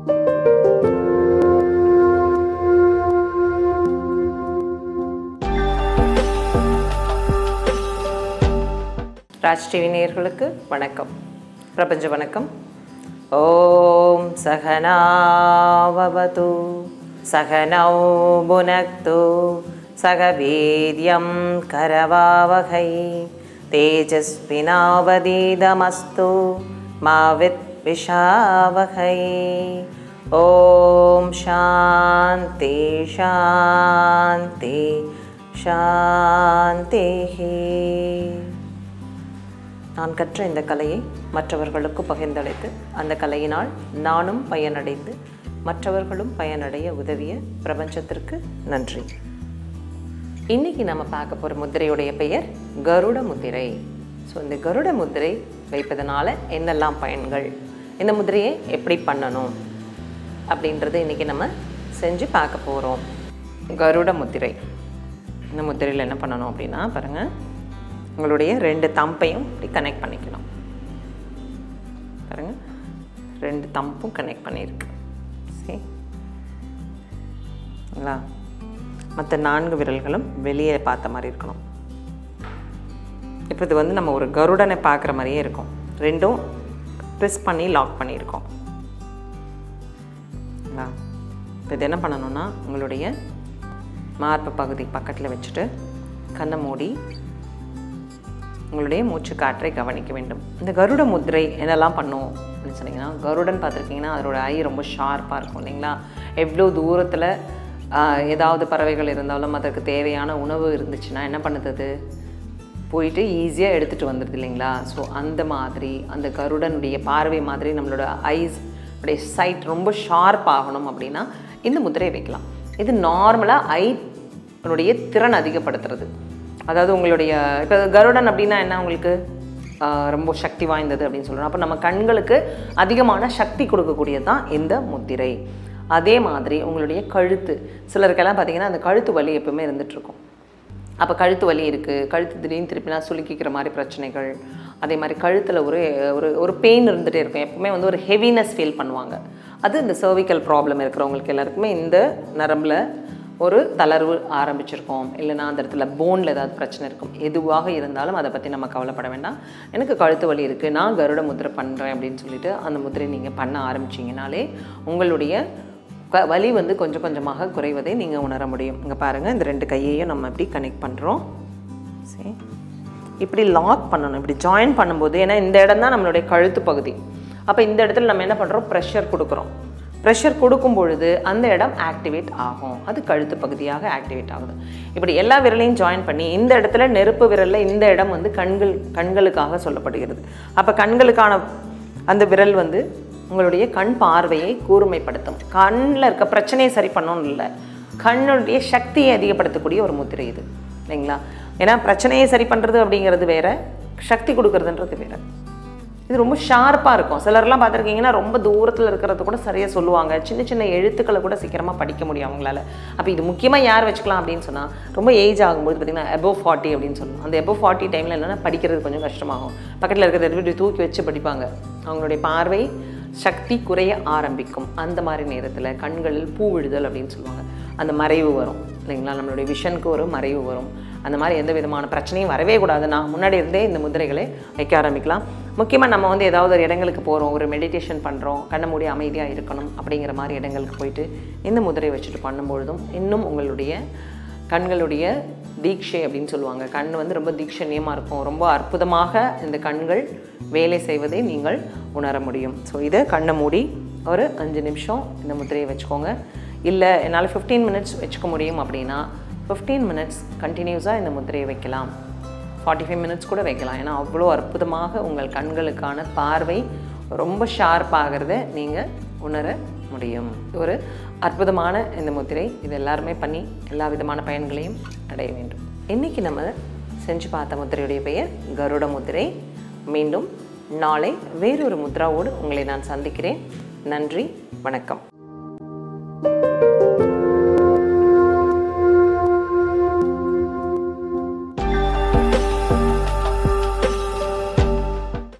Raj TV நேயர்களுக்கு வணக்கம் பிரபஞ்ச வணக்கம் ஓம் சகனாவவது சகனௌ புனக்து சக வீரியம் கரவாவகை தேஜஸ்வினாவதீதமஸ்து மாவித் விஷாவகை ஓம் சாந்தி சாந்தி சாந்திஹி நான் கற்ற இந்த கலையை மற்றவர்களுக்கு பகிர்ந்தளித்து அந்த கலையினால் நானும் பயனடைந்து மற்றவர்களும் பயனடைய உதவிய பிரபஞ்சத்திற்கு நன்றி இன்னைக்கு நம்ம பார்க்க போகிற முத்திரையுடைய பெயர் கருட முத்திரை ஸோ இந்த கருட முத்திரை வைப்பதனால என்னெல்லாம் பயன்கள் இந்த முத்திரையை எப்படி பண்ணணும் அப்படின்றத இன்னைக்கு நம்ம செஞ்சு பார்க்க போகிறோம் கருட முத்திரை இந்த முத்திரையில் என்ன பண்ணணும் அப்படின்னா பாருங்கள் உங்களுடைய ரெண்டு தம்பையும் இப்படி கனெக்ட் பண்ணிக்கணும் பாருங்கள் ரெண்டு தம்பும் கனெக்ட் பண்ணியிருக்கு சரிங்களா மற்ற நான்கு விரல்களும் வெளியே பார்த்த மாதிரி இருக்கணும் இப்போ இது வந்து நம்ம ஒரு கருடனை பார்க்குற மாதிரியே இருக்கும் ரெண்டும் ப்ரெஸ் பண்ணி லாக் பண்ணியிருக்கோம் சரிங்களா இப்போ இது என்ன பண்ணணும்னா உங்களுடைய மார்பு பகுதி பக்கத்தில் வச்சுட்டு கண்ணை மூடி உங்களுடைய மூச்சு காற்றை கவனிக்க வேண்டும் இந்த கருட முத்திரை என்னெல்லாம் பண்ணும் அப்படின்னு சொன்னீங்கன்னா கருடன் பார்த்துருக்கீங்கன்னா அதோட ஐ ரொம்ப ஷார்ப்பாக இருக்கும் இல்லைங்களா எவ்வளோ தூரத்தில் ஏதாவது பறவைகள் இருந்தாலும் அதற்கு தேவையான உணவு இருந்துச்சுன்னா என்ன பண்ணுது அது போயிட்டு ஈஸியாக எடுத்துகிட்டு வந்துடுது இல்லைங்களா ஸோ அந்த மாதிரி அந்த கருடனுடைய பார்வை மாதிரி நம்மளோட ஐஸ் உடைய சைட் ரொம்ப ஷார்ப் ஆகணும் அப்படின்னா இந்த முத்திரையை வைக்கலாம் இது நார்மலாக ஐனுடைய திறன் அதிகப்படுத்துறது அதாவது உங்களுடைய இப்போ கருடன் அப்படின்னா என்ன உங்களுக்கு ஆஹ், ரொம்ப சக்தி வாய்ந்தது அப்படின்னு சொல்கிறோம் அப்போ நம்ம கண்களுக்கு அதிகமான சக்தி கொடுக்கக்கூடியது தான் இந்த முத்திரை அதே மாதிரி உங்களுடைய கழுத்து சிலருக்கெல்லாம் பார்த்தீங்கன்னா அந்த கழுத்து வலி எப்பவுமே இருந்துகிட்ருக்கும் அப்போ கழுத்து வலி இருக்குது கழுத்து திடீர்னு திருப்பினா சுலுக்கிக்கிற மாதிரி பிரச்சனைகள் அதே மாதிரி கழுத்தில் ஒரு ஒரு ஒரு பெயின் இருந்துகிட்டே இருக்கும் எப்பவுமே வந்து ஒரு ஹெவினஸ் ஃபீல் பண்ணுவாங்க அது இந்த சர்விக்கல் ப்ராப்ளம் இருக்கிறவங்களுக்கு எல்லாருக்குமே இந்த நரம்பில் ஒரு தளர்வு ஆரம்பிச்சிருக்கோம் இல்லைன்னா அந்த இடத்துல போனில் ஏதாவது பிரச்சனை இருக்கும் எதுவாக இருந்தாலும் அதை பற்றி நம்ம கவலைப்பட வேண்டாம் எனக்கு கழுத்து வலி இருக்குது நான் கருட முத்திரை பண்ணுறேன் அப்படின்னு சொல்லிட்டு அந்த முத்திரை நீங்கள் பண்ண ஆரம்பிச்சிங்கனாலே உங்களுடைய க வலி வந்து கொஞ்சம் கொஞ்சமாக குறைவதை நீங்கள் உணர முடியும் இங்கே பாருங்கள் இந்த ரெண்டு கையையும் நம்ம இப்படி கனெக்ட் பண்ணுறோம் சரி இப்படி லாக் பண்ணணும் இப்படி ஜாயின் பண்ணும்போது ஏன்னா இந்த இடம் தான் நம்மளுடைய கழுத்து பகுதி அப்போ இந்த இடத்துல நம்ம என்ன பண்ணுறோம் ப்ரெஷர் கொடுக்குறோம் ப்ரெஷர் கொடுக்கும் பொழுது அந்த இடம் ஆக்டிவேட் ஆகும் அது கழுத்து பகுதியாக ஆக்டிவேட் ஆகுது இப்படி எல்லா விரலையும் ஜாயின் பண்ணி இந்த இடத்துல நெருப்பு விரலில் இந்த இடம் வந்து கண்கள் கண்களுக்காக சொல்லப்படுகிறது அப்போ கண்களுக்கான அந்த விரல் வந்து உங்களுடைய கண் பார்வையை கூர்மைப்படுத்தும் கண்ணில் இருக்க பிரச்சனையை சரி பண்ணணும்னு இல்லை கண்ணுடைய சக்தியை அதிகப்படுத்தக்கூடிய ஒரு முத்திரை இது இல்லைங்களா ஏன்னா பிரச்சனையை சரி பண்ணுறது அப்படிங்கிறது வேற சக்தி கொடுக்கறதுன்றது வேற இது ரொம்ப ஷார்ப்பாக இருக்கும் சிலர்லாம் பார்த்துருக்கீங்கன்னா ரொம்ப தூரத்தில் இருக்கிறது கூட சரியாக சொல்லுவாங்க சின்ன சின்ன எழுத்துக்களை கூட சீக்கிரமாக படிக்க முடியும் அவங்களால அப்போ இது முக்கியமாக யார் வச்சுக்கலாம் அப்படின்னு சொன்னால் ரொம்ப ஏஜ் ஆகும்போது பார்த்தீங்கன்னா above ஃபார்ட்டி அப்படின்னு சொல்லணும் அந்த above ஃபார்ட்டி டைமில் என்னென்னா படிக்கிறது கொஞ்சம் கஷ்டமாகும் பக்கத்தில் இருக்கிறத இப்படி தூக்கி வச்சு படிப்பாங்க அவங்களுடைய பார்வை சக்தி குறைய ஆரம்பிக்கும் அந்த மாதிரி நேரத்தில் கண்களில் பூ விழுதல் அப்படின்னு சொல்லுவாங்க அந்த மறைவு வரும் இல்லைங்களா நம்மளுடைய விஷனுக்கு ஒரு மறைவு வரும் அந்த மாதிரி எந்த விதமான பிரச்சனையும் வரவே கூடாது நான் முன்னாடி இருந்தே இந்த முதிரைகளை வைக்க ஆரம்பிக்கலாம் முக்கியமாக நம்ம வந்து ஏதாவது ஒரு இடங்களுக்கு போகிறோம் ஒரு மெடிடேஷன் பண்ணுறோம் கண்ணை மூடி அமைதியாக இருக்கணும் அப்படிங்கிற மாதிரி இடங்களுக்கு போயிட்டு இந்த முதிரை வச்சுட்டு பண்ணும்பொழுதும் இன்னும் உங்களுடைய கண்களுடைய தீட்சை அப்படின்னு சொல்லுவாங்க கண் வந்து ரொம்ப தீட்சணியமாக இருக்கும் ரொம்ப அற்புதமாக இந்த கண்கள் வேலை செய்வதை நீங்கள் உணர முடியும் ஸோ இதை கண்ணை மூடி ஒரு அஞ்சு நிமிஷம் இந்த முதிரையை வச்சுக்கோங்க இல்லை என்னால் 15 மினிட்ஸ் வச்சுக்க முடியும் அப்படின்னா 15 மினிட்ஸ் கண்டினியூஸாக இந்த முதிரையை வைக்கலாம் ஃபார்ட்டி ஃபைவ் மினிட்ஸ் கூட வைக்கலாம் ஏன்னா அவ்வளோ அற்புதமாக உங்கள் கண்களுக்கான பார்வை ரொம்ப ஷார்ப் ஆகிறத நீங்கள் உணர முடியும் ஒரு அற்புதமான இந்த முத்திரை இது எல்லாருமே பண்ணி எல்லா விதமான பயன்களையும் அடைய வேண்டும் இன்றைக்கி நம்ம செஞ்சு பார்த்த முத்திரையுடைய பெயர் கருட முத்திரை மீண்டும் நாளை வேறொரு முத்ராவோடு உங்களை நான் சந்திக்கிறேன் நன்றி வணக்கம்